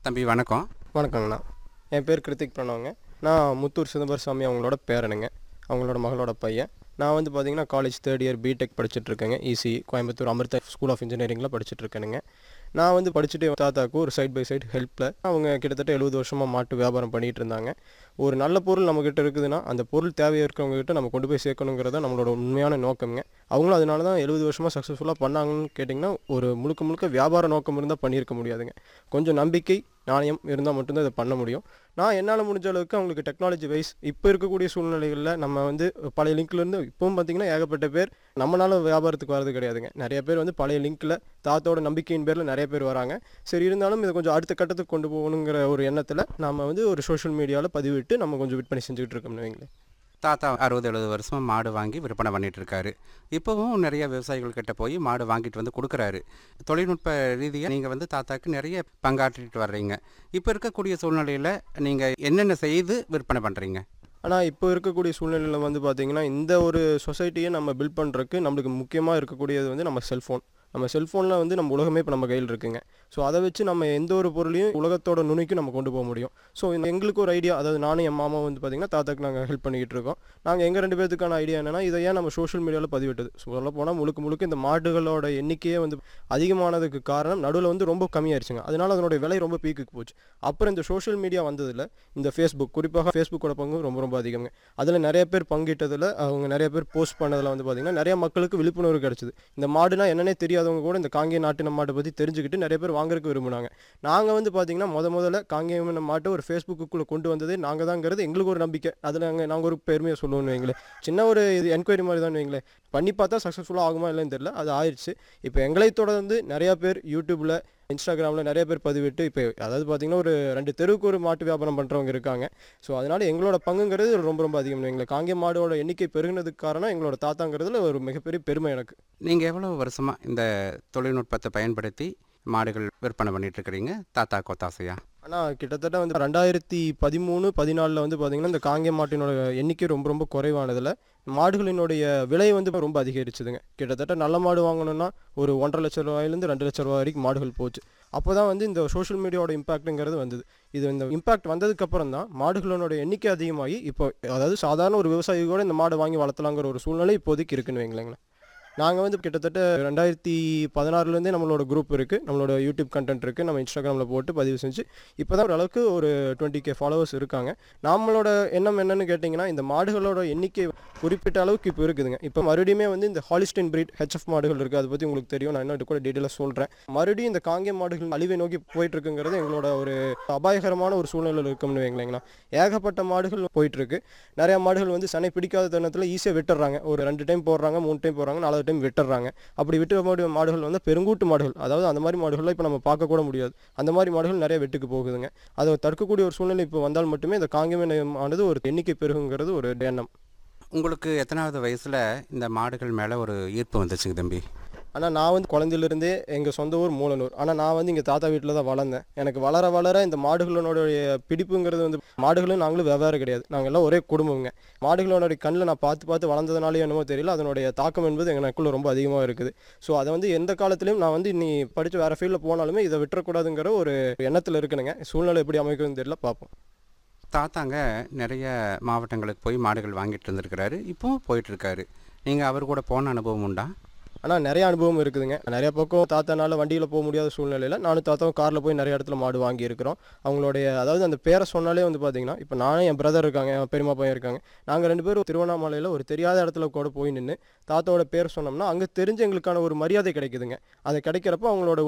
தம்பி வணக்கம் வணக்கங்கண்ணா என் பேர் கிருத்திக் பிரணவங்க நான் முத்தூர் சிதம்பர சாமி அவங்களோட பேரனுங்க அவங்களோட மகளோட பையன் நான் வந்து பார்த்தீங்கன்னா காலேஜ் தேர்ட் இயர் பிடெக் படிச்சுட்டு இருக்கேங்க EC Coimbatore Amrita school of இன்ஜினியரிங்கில் படிச்சுட்டு இருக்கேனுங்க நான் வந்து படிச்சுட்டு தாத்தாக்கு ஒரு சைட் பை சைடு ஹெல்ப்பில் அவங்க கிட்டத்தட்ட எழுபது வருஷமாக மாட்டு வியாபாரம் பண்ணிகிட்டு இருந்தாங்க ஒரு நல்ல பொருள் நம்மக்கிட்ட இருக்குதுன்னா அந்த பொருள் தேவையாக இருக்கவங்க கிட்ட நம்ம கொண்டு போய் சேர்க்கணுங்கிறத நம்மளோட உண்மையான நோக்கம்ங்க அவங்களும் அதனால தான் எழுபது வருஷமாக சக்ஸஸ்ஃபுல்லாக பண்ணாங்கன்னு கேட்டிங்கன்னா ஒரு முழுக்க முழுக்க வியாபார நோக்கம் இருந்தால் பண்ணியிருக்க முடியாதுங்க கொஞ்சம் நம்பிக்கை நாணயம் இருந்தால் மட்டும்தான் இதை பண்ண முடியும் நான் என்னால் முடிஞ்ச அளவுக்கு அவங்களுக்கு டெக்னாலஜி வைஸ் இப்போ இருக்கக்கூடிய சூழ்நிலைகளில் நம்ம வந்து பழைய லிங்க்லேருந்து இப்பவும் பார்த்தீங்கன்னா ஏகப்பட்ட பேர் நம்மளால வியாபாரத்துக்கு வரது கிடையாதுங்க நிறைய பேர் வந்து பழைய லிங்க்கில் தாத்தோட நம்பிக்கையின் பேரில் நிறைய பேர் வராங்க சரி இருந்தாலும் இதை கொஞ்சம் அடுத்த கட்டத்துக்கு கொண்டு போகணுங்கிற ஒரு எண்ணத்தில் நம்ம வந்து ஒரு சோஷியல் மீடியாவில் பதிவிட்டு நம்ம கொஞ்சம் விற்பனை செஞ்சுக்கிட்டு இருக்கோம்னு வைங்களேன் தாத்தா அறுபது எழுபது வருஷமாக மாடு வாங்கி விற்பனை பண்ணிட்டு இருக்காரு இப்போவும் நிறைய விவசாயிகள் கிட்ட போய் மாடு வாங்கிட்டு வந்து கொடுக்குறாரு தொழில்நுட்ப ரீதியாக நீங்கள் வந்து தாத்தாக்கு நிறைய பங்காற்றிட்டு வர்றீங்க இப்போ இருக்கக்கூடிய சூழ்நிலையில் நீங்கள் என்னென்ன செய்து விற்பனை பண்ணுறீங்க ஆனால் இப்போ இருக்கக்கூடிய சூழ்நிலையில் வந்து பார்த்திங்கன்னா இந்த ஒரு சொசைட்டியை நம்ம பில்ட் பண்ணுறதுக்கு நம்மளுக்கு முக்கியமாக இருக்கக்கூடியது வந்து நம்ம செல்ஃபோன் நம்ம செல்ஃபோனில் வந்து நம்ம உலகமே இப்போ நம்ம கையில் இருக்குங்க ஸோ அதை வச்சு நம்ம எந்த ஒரு பொருளையும் உலகத்தோட நுனிக்கு நம்ம கொண்டு போக முடியும் ஸோ எங்களுக்கு ஒரு ஐடியா அதாவது நானும் என் மாமா வந்து பார்த்திங்கன்னா தாத்தாக்கு நாங்கள் ஹெல்ப் பண்ணிக்கிட்டு இருக்கோம் நாங்கள் எங்கள் ரெண்டு பேர்த்துக்கான ஐடியா என்னென்னா இதை ஏன் நம்ம சோஷியல் மீடியாவில் பதிவிட்டது சொல்ல போனால் முழுக்க முழுக்க இந்த மாடுகளோட எண்ணிக்கையே வந்து அதிகமானதுக்கு காரணம் நடுவில் வந்து ரொம்ப கம்மியாயிருச்சுங்க அதனால அதனுடைய விலை ரொம்ப பீக்குக்கு போச்சு அப்புறம் இந்த சோஷியல் மீடியா வந்ததில் இந்த ஃபேஸ்புக் குறிப்பாக ஃபேஸ்புக்கோட பங்கு ரொம்ப ரொம்ப அதிகங்க அதில் நிறைய பேர் பங்கிட்டதில் அவங்க நிறைய பேர் போஸ்ட் பண்ணதில் வந்து பார்த்திங்கன்னா நிறைய மக்களுக்கு விழிப்புணர்வு கிடச்சிது இந்த மாடுனா என்னன்னே தெரியாதவங்க கூட இந்த காங்கேய நாட்டின மாட்டை பற்றி தெரிஞ்சுக்கிட்டு நிறைய பேர் வாங்குறதுக்கு விரும்புனாங்க நாங்கள் வந்து பார்த்திங்கன்னா முத முதல்ல காங்கேயம் மாட்டை ஒரு ஃபேஸ்புக்குள்ளே கொண்டு வந்ததே நாங்கள் தாங்கிறது எங்களுக்கு ஒரு நம்பிக்கை அதில் நாங்கள் நாங்கள் ஒரு பெருமையை சொல்லுவோம்னு வைங்களேன் சின்ன ஒரு இது என்கொயரி மாதிரி தான் வைங்களேன் பண்ணி பார்த்தா சக்ஸஸ்ஃபுல்லாக ஆகுமா இல்லைன்னு தெரியல அது ஆயிடுச்சு இப்போ எங்களை தொடர்ந்து நிறையா பேர் யூடியூப்பில் இன்ஸ்டாகிராமில் நிறைய பேர் பதிவிட்டு இப்போ அதாவது பார்த்திங்கன்னா ஒரு ரெண்டு தெருவுக்கு ஒரு மாட்டு வியாபாரம் பண்ணுறவங்க இருக்காங்க ஸோ அதனால் எங்களோட பங்குங்கிறது ரொம்ப ரொம்ப அதிகம் எங்களை காங்கேய மாடோட எண்ணிக்கை பெருகினதுக்கு காரணம் எங்களோட தாத்தாங்கிறதுல ஒரு மிகப்பெரிய பெருமை எனக்கு நீங்கள் எவ்வளோ வருஷமாக இந்த தொழில்நுட்பத்தை பயன்படுத்தி மாடுகள் விற்பனை பண்ணிட்டு இருக்கிறீங்க தாத்தா கொத்தாசையா ஆனால் கிட்டத்தட்ட வந்து ரெண்டாயிரத்தி பதிமூணு பதினாலில் வந்து பார்த்திங்கன்னா இந்த காங்கேய மாட்டினோட எண்ணிக்கை ரொம்ப ரொம்ப குறைவானதில் மாடுகளினுடைய விலை வந்து ரொம்ப அதிகரிச்சுதுங்க கிட்டத்தட்ட நல்ல மாடு வாங்கணும்னா ஒரு ஒன்றரை லட்ச ரூபாயிலேருந்து ரெண்டு லட்ச ரூபாய் வரைக்கும் மாடுகள் போச்சு அப்போ தான் வந்து இந்த சோஷியல் மீடியாவோட இம்பாக்ட்டுங்கிறது வந்தது இது இந்த இம்பாக்ட் வந்ததுக்கப்புறம் தான் மாடுகளோட எண்ணிக்கை அதிகமாகி இப்போ அதாவது சாதாரண ஒரு விவசாயி கூட இந்த மாடை வாங்கி வளர்த்தலாங்கிற ஒரு சூழ்நிலை இப்போதைக்கு இருக்குன்னு வைங்களேங்களேன் நாங்கள் வந்து கிட்டத்தட்ட ரெண்டாயிரத்தி பதினாறுலேருந்தே நம்மளோட குரூப் இருக்குது நம்மளோட யூடியூப் கண்டென்ட் இருக்குது நம்ம இன்ஸ்டாகிராமில் போட்டு பதிவு செஞ்சு இப்போ தான் ஓரளவுக்கு ஒரு டுவெண்ட்டி கே ஃபாலோவர்ஸ் இருக்காங்க நம்மளோட எண்ணம் என்னன்னு கேட்டிங்கன்னா இந்த மாடுகளோட எண்ணிக்கை குறிப்பிட்ட அளவுக்கு இப்போ இருக்குதுங்க இப்போ மறுபடியுமே வந்து இந்த ஹாலிஸ்டைன் பிரீட் ஹெச்எஃப் மாடுகள் இருக்குது அதை பற்றி உங்களுக்கு தெரியும் நான் இன்னும் கூட டீட்டெயிலாக சொல்கிறேன் மறுபடியும் இந்த காங்கேய மாடுகள் அழிவை நோக்கி போயிட்டு இருக்குங்கிறது எங்களோட ஒரு அபாயகரமான ஒரு சூழ்நிலையில் இருக்கும்னு வைங்களேங்கண்ணா ஏகப்பட்ட மாடுகள் போயிட்டுருக்கு நிறையா மாடுகள் வந்து சனை பிடிக்காத தருணத்தில் ஈஸியாக விட்டுறாங்க ஒரு ரெண்டு டைம் போடுறாங்க மூணு டைம் போடுறாங்க நாலாவது டைம் விட்டுறாங்க அப்படி விட்டு மாடு மாடுகள் வந்து பெருங்கூட்டு மாடுகள் அதாவது அந்த மாதிரி மாடுகள்லாம் இப்போ நம்ம பார்க்க கூட முடியாது அந்த மாதிரி மாடுகள் நிறைய வெட்டுக்கு போகுதுங்க அதை தடுக்கக்கூடிய ஒரு சூழ்நிலை இப்போ வந்தால் மட்டுமே இந்த காங்கேயம் ஆனது ஒரு எண்ணிக்கை பெருகுங்கிறது ஒரு எண்ணம் உங்களுக்கு எத்தனாவது வயசில் இந்த மாடுகள் மேலே ஒரு ஈர்ப்பு வந்துச்சுங்க தம்பி ஆனால் நான் வந்து குழந்தையிலிருந்தே எங்கள் சொந்த ஊர் மூலனூர் ஆனால் நான் வந்து இங்கே தாத்தா வீட்டில் தான் வளர்ந்தேன் எனக்கு வளர வளர இந்த மாடுகளோடைய பிடிப்புங்கிறது வந்து மாடுகளும் நாங்களும் வெவ்வேறு கிடையாது நாங்கள் எல்லாம் ஒரே குடும்பங்க மாடுகளோட கண்ணில் நான் பார்த்து பார்த்து வளர்ந்ததுனாலே என்னமோ தெரியல அதனுடைய தாக்கம் என்பது எனக்குள்ள ரொம்ப அதிகமாக இருக்குது ஸோ அதை வந்து எந்த காலத்துலையும் நான் வந்து நீ படித்து வேறு ஃபீல்டில் போனாலுமே இதை விட்டுறக்கூடாதுங்கிற ஒரு எண்ணத்தில் இருக்கணுங்க சூழ்நிலை எப்படி அமைக்குதுன்னு தெரியல பார்ப்போம் தாத்தாங்க நிறைய மாவட்டங்களுக்கு போய் மாடுகள் வாங்கிட்டு இருந்திருக்கிறாரு இப்போவும் போயிட்டுருக்காரு நீங்கள் அவர் கூட போன அனுபவம் உண்டா ஆனால் நிறைய அனுபவம் இருக்குதுங்க நிறைய பக்கம் தாத்தானால வண்டியில் போக முடியாத சூழ்நிலையில் நானும் தாத்தாவும் காரில் போய் நிறைய இடத்துல மாடு வாங்கியிருக்கிறோம் அவங்களுடைய அதாவது அந்த பேரை சொன்னாலே வந்து பார்த்தீங்கன்னா இப்போ நானும் என் பிரதர் இருக்காங்க என் பெரியமா பையன் இருக்காங்க நாங்கள் ரெண்டு பேரும் திருவண்ணாமலையில் ஒரு தெரியாத இடத்துல கூட போய் நின்று தாத்தாவோட பேர் சொன்னோம்னா அங்கே தெரிஞ்ச எங்களுக்கான ஒரு மரியாதை கிடைக்குதுங்க அது கிடைக்கிறப்போ அவங்களோட